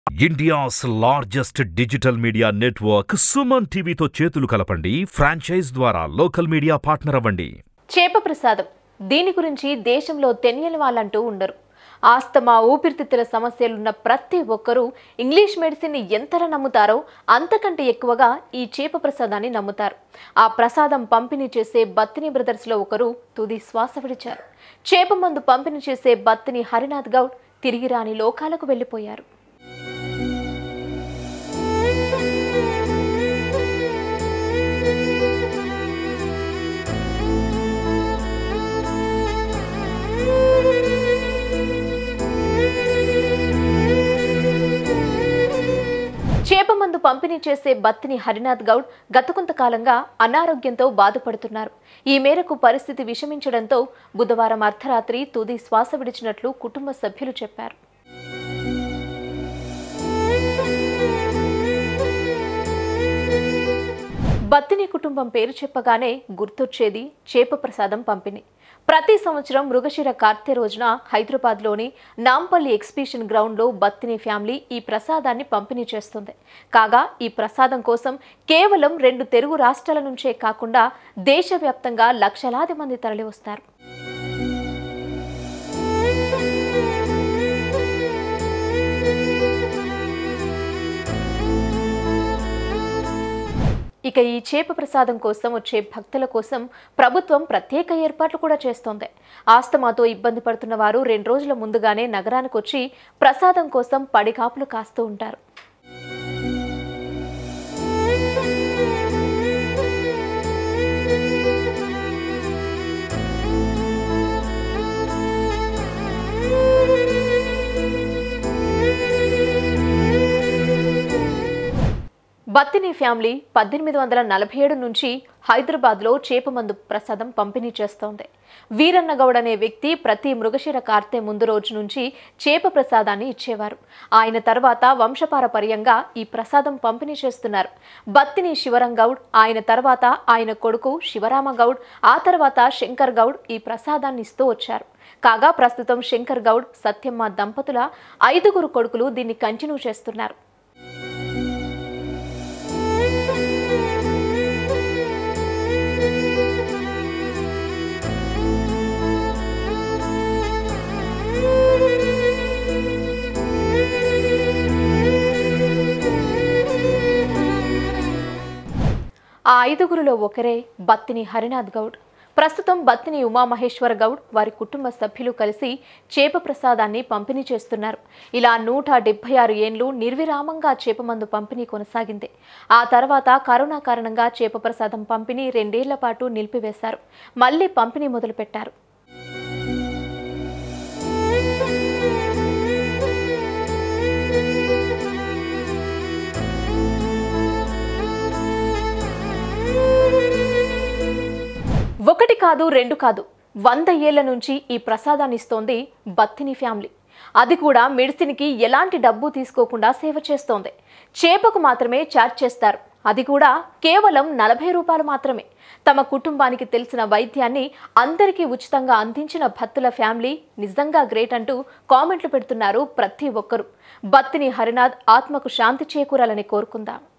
India's largest digital media network Suman టీవీతో చేతులు కలపండి ఫ్రాంచైజ్ ద్వారా లోకల్ మీడియా పార్ట్నర్ అవ్వండి చేప ప్రసాదం దీని గురించి దేశంలో తెలియని వాళ్ళంటూ ఉండరు ఆస్తమా ఊపిరితిత్తుల సమస్యలున్న ప్రతి ఒక్కరూ ఇంగ్లీష్ మెడిసిన్ని ఎంతలా నమ్ముతారో అంతకంటే ఎక్కువగా ఈ చేప ప్రసాదాన్ని నమ్ముతారు ఆ ప్రసాదం పంపిణీ చేసే బత్తిని బ్రదర్స్లో ఒకరు తుది శ్వాస విడిచారు చేప మందు పంపిణీ చేసే బత్తిని హరినాథ్ గౌడ్ తిరిగి రాని లోకాలకు వెళ్ళిపోయారు చేప మందు పంపిణీ చేసే బత్తిని హరినాథ్ గౌడ్ గత కొంతకాలంగా అనారోగ్యంతో బాధపడుతున్నారు ఈ మేరకు పరిస్థితి విషమించడంతో బుధవారం అర్ధరాత్రి తుది శ్వాస విడిచినట్లు కుటుంబ సభ్యులు చెప్పారు బత్తిని కుటుంబం పేరు చెప్పగానే గుర్తొచ్చేది చేప ప్రసాదం పంపిణీ ప్రతి సంవత్సరం మృగశిర కార్తె రోజున హైదరాబాద్లోని నాంపల్లి ఎగ్జిబిషన్ గ్రౌండ్లో బత్తిని ఫ్యామిలీ ఈ ప్రసాదాన్ని పంపిణీ చేస్తుంది కాగా ఈ ప్రసాదం కోసం కేవలం రెండు తెలుగు రాష్ట్రాల నుంచే కాకుండా దేశవ్యాప్తంగా లక్షలాది మంది తరలివస్తారు ఇక ఈ చేప ప్రసాదం కోసం వచ్చే భక్తుల కోసం ప్రభుత్వం ప్రత్యేక ఏర్పాట్లు కూడా చేస్తోంది ఆస్తమాతో ఇబ్బంది పడుతున్న వారు రెండు రోజుల ముందుగానే నగరానికి వచ్చి ప్రసాదం కోసం పడిగాపులు కాస్తూ ఉంటారు బత్తిని ఫ్యామిలీ పద్దెనిమిది వందల నలభై ఏడు నుంచి హైదరాబాద్లో చేపమందు ప్రసాదం పంపిణీ చేస్తోంది వీరన్న గౌడ్ అనే వ్యక్తి ప్రతి మృగశిర కార్తె ముందు రోజు నుంచి చేప ప్రసాదాన్ని ఇచ్చేవారు ఆయన తర్వాత వంశపారపర్యంగా ఈ ప్రసాదం పంపిణీ చేస్తున్నారు బత్తిని శివరం గౌడ్ ఆయన తర్వాత ఆయన కొడుకు శివరామ గౌడ్ ఆ తర్వాత శంకర్ గౌడ్ ఈ ప్రసాదాన్ని ఇస్తూ వచ్చారు కాగా ప్రస్తుతం శంకర్ గౌడ్ సత్యమ్మ దంపతుల ఐదుగురు కొడుకులు దీన్ని కంటిన్యూ చేస్తున్నారు ఆ ఐదుగురులో ఒకరే బత్తిని హరినాథ్ గౌడ్ ప్రస్తుతం బత్తిని ఉమామహేశ్వర గౌడ్ వారి కుటుంబ సభ్యులు కలిసి చేప ప్రసాదాన్ని పంపిణీ చేస్తున్నారు ఇలా నూట డెబ్బై ఆరు ఏండ్లు నిర్విరామంగా చేపమందు పంపిణీ కొనసాగింది ఆ తర్వాత కరోనా కారణంగా చేప ప్రసాదం పంపిణీ రెండేళ్ల పాటు నిలిపివేశారు మళ్లీ పంపిణీ మొదలుపెట్టారు ఒకటి కాదు రెండు కాదు వంద ఏళ్ల నుంచి ఈ ప్రసాదాన్ని ఇస్తోంది బత్తిని ఫ్యామిలీ అది కూడా మెడిసిన్కి ఎలాంటి డబ్బు తీసుకోకుండా సేవ చేస్తోంది చేపకు మాత్రమే ఛార్జ్ చేస్తారు అది కూడా కేవలం నలభై రూపాయలు మాత్రమే తమ కుటుంబానికి తెలిసిన వైద్యాన్ని అందరికీ ఉచితంగా అందించిన భక్తుల ఫ్యామిలీ నిజంగా గ్రేట్ అంటూ కామెంట్లు పెడుతున్నారు ప్రతి ఒక్కరూ బత్తిని హరినాథ్ ఆత్మకు శాంతి చేకూరాలని కోరుకుందాం